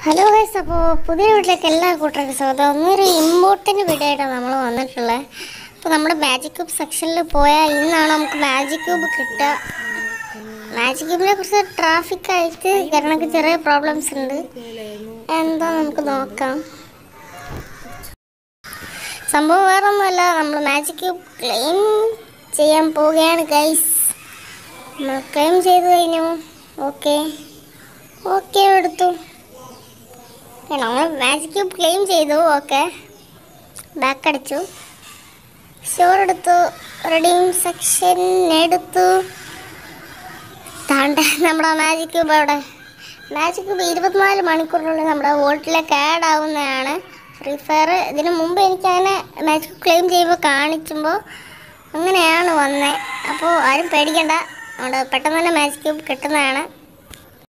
hello guys അപ്പോൾ പുതിയ വീട്ടിലേക്ക് എല്ലാ കൂട്ടർക്കും സ്വാഗതം ഒന്നൊരു ഇമ്പോർട്ടൻ്റ് വീഡിയോ ആയിട്ടാണ് നമ്മൾ വന്നിട്ടുള്ളത് അപ്പോൾ നമ്മുടെ മാജിക് ക്യൂബ് സെക്ഷനിൽ പോയാൽ ഇന്നാണ് നമുക്ക് മാജിക് ക്യൂബ് കിട്ടുക മാജിക് ക്യൂബിനെ കുറിച്ച് ട്രാഫിക് ആയിട്ട് കാരണമൊക്കെ ചെറിയ പ്രോബ്ലംസ് ഉണ്ട് എന്താ നമുക്ക് നോക്കാം സംഭവം വേറെ ഒന്നുമല്ല നമ്മൾ മാജിക് ക്യൂബ് ക്ലെയിം ചെയ്യാൻ പോവുകയാണ് ഗൈസ് നമ്മൾ ക്ലെയിം ചെയ്ത് കഴിഞ്ഞു ഓക്കെ ഓക്കെ എടുത്തു നമ്മൾ മാജിക് ക്യൂബ് ക്ലെയിം ചെയ്തു ഓക്കെ ബാക്ക് അടിച്ചു സ്റ്റോർ എടുത്തു റെഡീം സെക്ഷൻ എടുത്തു താണ്ട നമ്മുടെ മാജിക് ക്യൂബ് അവിടെ മാജിക് ക്യൂബ് ഇരുപത്തിനാല് മണിക്കൂറിനുള്ളിൽ നമ്മുടെ വോട്ടിലേക്ക് ആഡ് ആവുന്നതാണ് ഫ്രീ ഫയർ ഇതിനു മുമ്പ് എനിക്ക് അങ്ങനെ മാജിക് ക്യൂബ് ക്ലെയിം ചെയ്യുമ്പോൾ കാണിക്കുമ്പോൾ അങ്ങനെയാണ് വന്നത് അപ്പോൾ ആരും പേടിക്കണ്ട അവിടെ പെട്ടെന്ന് തന്നെ മാജിക് ക്യൂബ് കിട്ടുന്നതാണ്